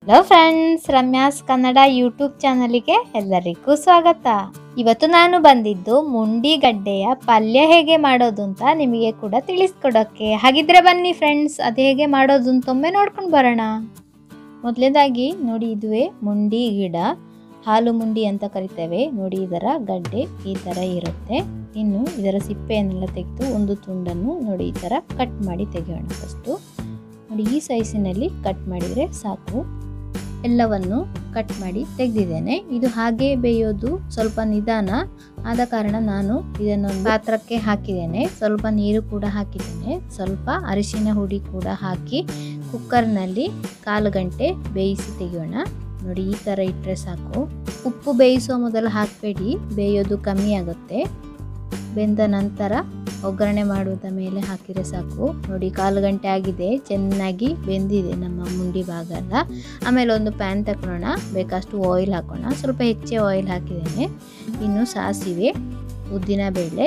hello friends Ramya's Kannada YouTube ಚಾನಲಿಗೆ ಎಲ್ಲರಿಗೂ ಸ್ವಾಗತ ಇವತ್ತು ನಾನು ಬಂದಿದ್ದು ಮುಂಡಿಗಡ್ಡೆಯ ಪಲ್ಯ ಹೇಗೆ ಮಾಡೋದು ಅಂತ ನಿಮಗೆ ಕೂಡ ತಿಳಿಸ್ಕೊಡೋಕ್ಕೆ ಹಾಗಿದ್ರೆ ಬನ್ನಿ ಫ್ರೆಂಡ್ಸ್ ಅದು ಹೇಗೆ ಮಾಡೋದು ಅಂತ ಒಮ್ಮೆ ನೋಡ್ಕೊಂಡು ಬರೋಣ ಮೊದಲೇದಾಗಿ ನೋಡಿ ಇದುವೇ ಮುಂಡಿ ಗಿಡ ಹಾಲು ಮುಂಡಿ ಅಂತ ಕರಿತೇವೆ ನೋಡಿ ಇದರ ಗಡ್ಡೆ ಈ ಥರ ಇರುತ್ತೆ ಇನ್ನು ಇದರ ಸಿಪ್ಪೆಯನ್ನೆಲ್ಲ ತೆಗೆದು ಒಂದು ತುಂಡನ್ನು ನೋಡಿ ಈ ಥರ ಕಟ್ ಮಾಡಿ ತೆಗೆಯೋಣ ಫಸ್ಟು ನೋಡಿ ಈ ಸೈಜಿನಲ್ಲಿ ಕಟ್ ಮಾಡಿದರೆ ಸಾಕು ಎಲ್ಲವನ್ನು ಕಟ್ ಮಾಡಿ ತೆಗೆದಿದ್ದೇನೆ ಇದು ಹಾಗೆ ಬೇಯೋದು ಸ್ವಲ್ಪ ನಿಧಾನ ಆದ ಕಾರಣ ನಾನು ಇದನ್ನೊಂದು ಪಾತ್ರಕ್ಕೆ ಹಾಕಿದ್ದೇನೆ ಸ್ವಲ್ಪ ನೀರು ಕೂಡ ಹಾಕಿದ್ದೇನೆ ಸ್ವಲ್ಪ ಅರಿಶಿನ ಹುಡಿ ಕೂಡ ಹಾಕಿ ಕುಕ್ಕರ್ನಲ್ಲಿ ಕಾಲು ಗಂಟೆ ಬೇಯಿಸಿ ತೆಗೆಯೋಣ ನೋಡಿ ಈ ಥರ ಇಟ್ಟರೆ ಸಾಕು ಉಪ್ಪು ಬೇಯಿಸುವ ಮೊದಲು ಹಾಕಬೇಡಿ ಬೇಯೋದು ಕಮ್ಮಿ ಆಗುತ್ತೆ ಬೆಂದ ನಂತರ ಒಗ್ಗರಣೆ ಮಾಡುವುದ ಮೇಲೆ ಹಾಕಿದರೆ ಸಾಕು ನೋಡಿ ಕಾಲು ಗಂಟೆ ಆಗಿದೆ ಚೆನ್ನಾಗಿ ಬೆಂದಿದೆ ನಮ್ಮ ಮುಂಡಿ ಭಾಗ ಎಲ್ಲ ಆಮೇಲೆ ಒಂದು ಪ್ಯಾನ್ ತಗೊಳ್ಳೋಣ ಬೇಕಷ್ಟು ಆಯಿಲ್ ಹಾಕೋಣ ಸ್ವಲ್ಪ ಹೆಚ್ಚೆ ಆಯಿಲ್ ಹಾಕಿದ್ದೇನೆ ಇನ್ನು ಸಾಸಿವೆ ಉದ್ದಿನಬೇಳೆ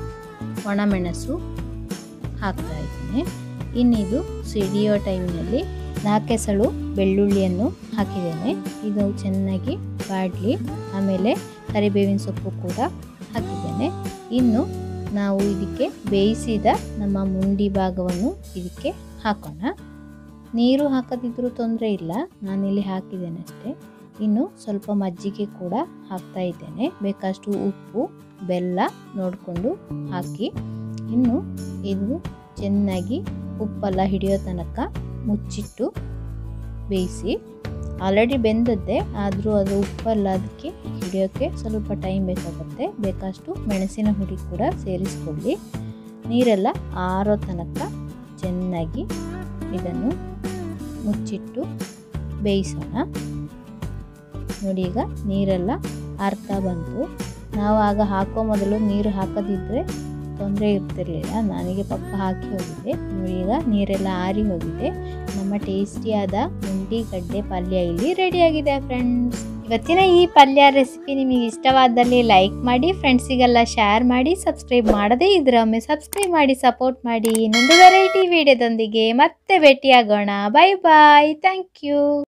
ಒಣಮೆಣಸು ಹಾಕ್ತಾ ಇದ್ದೇನೆ ಇನ್ನಿದು ಸಿಡಿಯೋ ಟೈಮಿನಲ್ಲಿ ನಾಲ್ಕೆಸಳು ಬೆಳ್ಳುಳ್ಳಿಯನ್ನು ಹಾಕಿದ್ದೇನೆ ಇದು ಚೆನ್ನಾಗಿ ಬಾಡಲಿ ಆಮೇಲೆ ಕರಿಬೇವಿನ ಸೊಪ್ಪು ಕೂಡ ಹಾಕಿದ್ದೇನೆ ಇನ್ನು ನಾವು ಇದಕ್ಕೆ ಬೇಯಿಸಿದ ನಮ್ಮ ಮುಂಡಿ ಭಾಗವನ್ನು ಇದಕ್ಕೆ ಹಾಕೋಣ ನೀರು ಹಾಕದಿದ್ರೂ ತೊಂದರೆ ಇಲ್ಲ ನಾನಿಲ್ಲಿ ಹಾಕಿದ್ದೇನೆ ಅಷ್ಟೇ ಇನ್ನು ಸ್ವಲ್ಪ ಮಜ್ಜಿಗೆ ಕೂಡ ಹಾಕ್ತಾ ಇದ್ದೇನೆ ಬೇಕಷ್ಟು ಉಪ್ಪು ಬೆಲ್ಲ ನೋಡಿಕೊಂಡು ಹಾಕಿ ಇನ್ನು ಇದು ಚೆನ್ನಾಗಿ ಉಪ್ಪೆಲ್ಲ ಹಿಡಿಯೋ ತನಕ ಮುಚ್ಚಿಟ್ಟು ಬೇಯಿಸಿ ಆಲ್ರೆಡಿ ಬೆಂದದ್ದೇ ಆದರೂ ಅದು ಉಪ್ಪೆಲ್ಲ ಅದಕ್ಕೆ ಹಿಡಿಯೋಕ್ಕೆ ಸ್ವಲ್ಪ ಟೈಮ್ ಬೇಕಾಗುತ್ತೆ ಬೇಕಷ್ಟು ಮೆಣಸಿನ ಹುಡಿ ಕೂಡ ಸೇರಿಸ್ಕೊಳ್ಳಿ ನೀರೆಲ್ಲ ಆರೋ ತನಕ ಚೆನ್ನಾಗಿ ಇದನ್ನು ಮುಚ್ಚಿಟ್ಟು ಬೇಯಿಸೋಣ ನೋಡಿ ಈಗ ನೀರೆಲ್ಲ ಆರ್ತಾ ಬಂತು ನಾವು ಆಗ ಹಾಕೋ ಮೊದಲು ನೀರು ಹಾಕದಿದ್ದರೆ ತೊಂದರೆ ಇರ್ತಿರ್ಲಿಲ್ಲ ನನಗೆ ಪಪ್ಪ ಹಾಕಿ ಹೋಗಿದೆ ನೋಡಿ ಈಗ ನೀರೆಲ್ಲ ಆರಿ ಹೋಗಿದೆ ನಮ್ಮ ಟೇಸ್ಟಿಯಾದ ಮುಂಡಿ ಗಡ್ಡೆ ಪಲ್ಯ ಇಲ್ಲಿ ರೆಡಿಯಾಗಿದೆ ಫ್ರೆಂಡ್ಸ್ ಇವತ್ತಿನ ಈ ಪಲ್ಯ ರೆಸಿಪಿ ನಿಮಗೆ ಇಷ್ಟವಾದಲ್ಲಿ ಲೈಕ್ ಮಾಡಿ ಫ್ರೆಂಡ್ಸಿಗೆಲ್ಲ ಶೇರ್ ಮಾಡಿ ಸಬ್ಸ್ಕ್ರೈಬ್ ಮಾಡದೇ ಇದ್ರೆ ಒಮ್ಮೆ ಸಬ್ಸ್ಕ್ರೈಬ್ ಮಾಡಿ ಸಪೋರ್ಟ್ ಮಾಡಿ ಇನ್ನೊಂದು ವೆರೈಟಿ ವಿಡಿಯೋದೊಂದಿಗೆ ಮತ್ತೆ ಭೇಟಿಯಾಗೋಣ ಬಾಯ್ ಬಾಯ್ ಥ್ಯಾಂಕ್ ಯು